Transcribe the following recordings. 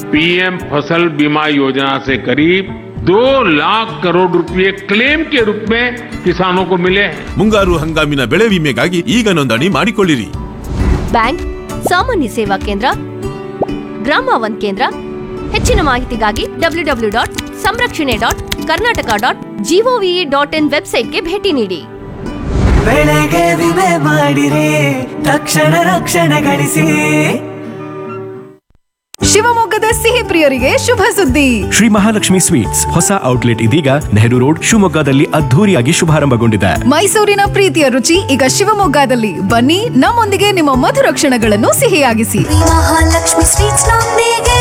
PM फसल बीमा योजना से करीब दो लाख करोड़ रुपए क्लेम के रूप में किसानों को मिले हैं ಮುಂಗಾರು ಹಂಗಾಮಿನ ಬೆಳೆ ವಿಮೆಗಾಗಿ ಈಗ ನೋಂದಣಿ ಮಾಡಿಕೊಳ್ಳಿರಿ ಬ್ಯಾಂಕ್ ಸಾಮಾನ್ಯ ಸೇವಾ ಕೇಂದ್ರ ಗ್ರಾಮ ಒನ್ ಕೇಂದ್ರ ಹೆಚ್ಚಿನ ಮಾಹಿತಿಗಾಗಿ ಡಬ್ಲ್ಯೂ ಡಬ್ಲ್ಯೂ ಡಾಟ್ ಸಂರಕ್ಷಣೆ dot Karnataka dot G O V dot in ವೆಬ್ಸೈಟ್ಗೆ ಭೇಟಿ ನೀಡಿ ಬೆಳೆಗೆ ವಿಮೆ ಮಾಡಿರಿ ತಕ್ಷಣ ರಕ್ಷಣೆ ಗಳಿಸಿ ಶಿವಮೊಗ್ಗದ ಸಿಹಿ ಪ್ರಿಯರಿಗೆ ಶುಭ ಸುದ್ದಿ ಶ್ರೀ ಮಹಾಲಕ್ಷ್ಮಿ ಸ್ವೀಟ್ಸ್ ಹೊಸ ಔಟ್ಲೆಟ್ ಇದೀಗ ನೆಹರು ರೋಡ್ ಶಿವಮೊಗ್ಗದಲ್ಲಿ ಅದ್ಧೂರಿಯಾಗಿ ಶುಭಾರಂಭಗೊಂಡಿದೆ ಮೈಸೂರಿನ ಪ್ರೀತಿಯ ರುಚಿ ಈಗ ಶಿವಮೊಗ್ಗದಲ್ಲಿ ಬನ್ನಿ ನಮ್ಮೊಂದಿಗೆ ನಿಮ್ಮ ಮಧುರ ಕ್ಷಣಗಳನ್ನು ಸಿಹಿಯಾಗಿಸಿ ಮಹಾಲಕ್ಷ್ಮಿ ಸ್ವೀಟ್ಸ್ ನೊಂದಿಗೆ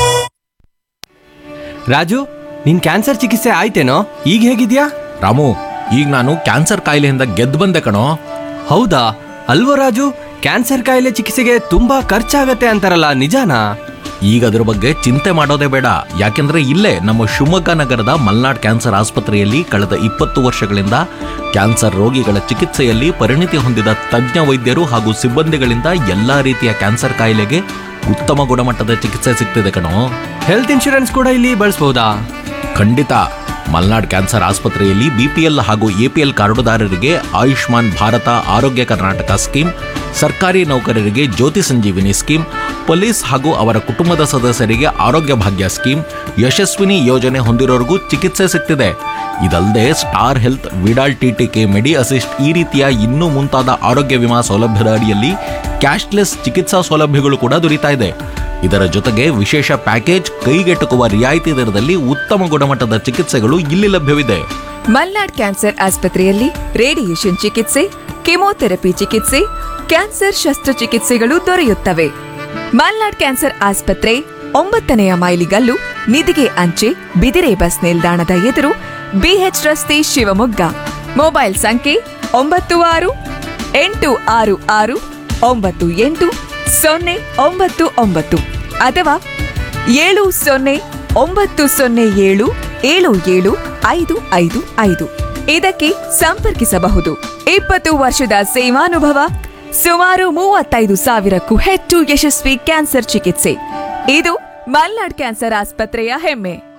ರಾಜು ನಿನ್ ಕ್ಯಾನ್ಸರ್ ಚಿಕಿತ್ಸೆ ಆಯ್ತೇನೋ ಈಗ ಹೇಗಿದ್ಯಾ ರಾಮು ಈಗ ನಾನು ಕ್ಯಾನ್ಸರ್ ಕಾಯಿಲೆಯಿಂದ ಗೆದ್ದು ಬಂದೆ ಕಣೋ ಹೌದಾ ಅಲ್ವೋ ರಾಜು ಕ್ಯಾನ್ಸರ್ ಕಾಯಿಲೆ ಚಿಕಿತ್ಸೆಗೆ ತುಂಬಾ ಖರ್ಚಾಗತ್ತೆ ಅಂತಾರಲ್ಲ ನಿಜಾನಾ ಈಗ ಅದ್ರ ಬಗ್ಗೆ ಚಿಂತೆ ಮಾಡೋದೇ ಬೇಡ ಯಾಕೆಂದ್ರೆ ಇಲ್ಲೇ ನಮ್ಮ ಶಿವಮೊಗ್ಗ ನಗರದ ಮಲ್ನಾಡ್ ಕ್ಯಾನ್ಸರ್ ಆಸ್ಪತ್ರೆಯಲ್ಲಿ ಕಳೆದ ಇಪ್ಪತ್ತು ವರ್ಷಗಳಿಂದ ಕ್ಯಾನ್ಸರ್ ರೋಗಿಗಳ ಚಿಕಿತ್ಸೆಯಲ್ಲಿ ಪರಿಣಿತಿ ಹೊಂದಿದ ತಜ್ಞ ವೈದ್ಯರು ಹಾಗೂ ಸಿಬ್ಬಂದಿಗಳಿಂದ ಎಲ್ಲಾ ರೀತಿಯ ಕ್ಯಾನ್ಸರ್ ಕಾಯಿಲೆಗೆ ಉತ್ತಮ ಗುಣಮಟ್ಟದ ಚಿಕಿತ್ಸೆ ಸಿಗ್ತಿದೆ ಕಣೋ ಹೆಲ್ತ್ ಇನ್ಶೂರೆನ್ಸ್ ಕೂಡ ಇಲ್ಲಿ ಬಳಸಬಹುದಾ ಖಂಡಿತ ಮಲ್ನಾಡ್ ಕ್ಯಾನ್ಸರ್ ಆಸ್ಪತ್ರೆಯಲ್ಲಿ ಬಿಪಿಎಲ್ ಹಾಗೂ ಎಪಿಎಲ್ ಕಾರ್ಡುದಾರರಿಗೆ ಆಯುಷ್ಮಾನ್ ಭಾರತ ಆರೋಗ್ಯ ಕರ್ನಾಟಕ ಸ್ಕೀಮ್ ಸರ್ಕಾರಿ ನೌಕರರಿಗೆ ಜ್ಯೋತಿ ಸಂಜೀವಿನಿ ಸ್ಕೀಮ್ ಪೊಲೀಸ್ ಹಾಗೂ ಅವರ ಕುಟುಂಬದ ಸದಸ್ಯರಿಗೆ ಆರೋಗ್ಯ ಭಾಗ್ಯ ಸ್ಕೀಮ್ ಯಶಸ್ವಿನಿ ಯೋಜನೆ ಹೊಂದಿರೋರಿಗೂ ಚಿಕಿತ್ಸೆ ಸಿಗ್ತಿದೆ ಇದಲ್ಲದೆ star health Vidal TTK Medi Assist ಈ ರೀತಿಯ ಇನ್ನೂ ಮುಂತಾದ ಆರೋಗ್ಯ ವಿಮಾ ಸೌಲಭ್ಯದ ಅಡಿಯಲ್ಲಿ ಕ್ಯಾಶ್ಲೆಸ್ ಚಿಕಿತ್ಸಾ ಸೌಲಭ್ಯಗಳು ಕೂಡ ದೊರೀತಾ ಇದೆ ಇದರ ಜೊತೆಗೆ ವಿಶೇಷ ಪ್ಯಾಕೇಜ್ ಕೈಗೆಟುಕುವ ರಿಯಾಯಿತಿ ದರದಲ್ಲಿ ಉತ್ತಮ ಗುಣಮಟ್ಟದ ಚಿಕಿತ್ಸೆಗಳು ಇಲ್ಲಿ ಲಭ್ಯವಿದೆ ಮಲ್ನಾಡ್ ಕ್ಯಾನ್ಸರ್ ಆಸ್ಪತ್ರೆಯಲ್ಲಿ ರೇಡಿಯೇಷನ್ ಚಿಕಿತ್ಸೆ ಕೆಮೊಥೆರಪಿ ಚಿಕಿತ್ಸೆ ಕ್ಯಾನ್ಸರ್ ಶಸ್ತ್ರಚಿಕಿತ್ಸೆಗಳು ದೊರೆಯುತ್ತವೆ ಮಲ್ನಾಡ್ ಕ್ಯಾನ್ಸರ್ ಆಸ್ಪತ್ರೆ ಒಂಬತ್ತನೆಯ ಮೈಲಿಗಲ್ಲು ನಿಧಿಗೆ ಅಂಚೆ ಬಿದಿರೆ ಬಸ್ ನಿಲ್ದಾಣದ ಎದುರು ಬಿಎಚ್ ರಸ್ತೆ ಶಿವಮೊಗ್ಗ ಮೊಬೈಲ್ ಸಂಖ್ಯೆ ಒಂಬತ್ತು ಆರು ಎಂಟು ಆರು ಆರು ಒಂಬತ್ತು ಎಂಟು ಸೊನ್ನೆ ಒಂಬತ್ತು ಒಂಬತ್ತು ಅಥವಾ ಏಳು ಸೊನ್ನೆ ಒಂಬತ್ತು ಸೊನ್ನೆ ಏಳು ಏಳು ಏಳು ಐದು ಐದು ಐದು ಇದಕ್ಕೆ ಸಂಪರ್ಕಿಸಬಹುದು ಇಪ್ಪತ್ತು ವರ್ಷದ ಸೇವಾನುಭವ ಸುಮಾರು ಮೂವತ್ತೈದು ಸಾವಿರಕ್ಕೂ ಹೆಚ್ಚು ಯಶಸ್ವಿ ಕ್ಯಾನ್ಸರ್ ಚಿಕಿತ್ಸೆ ಇದು ಮಲ್ನಾಡ್ ಕ್ಯಾನ್ಸರ್ ಆಸ್ಪತ್ರೆಯ ಹೆಮ್ಮೆ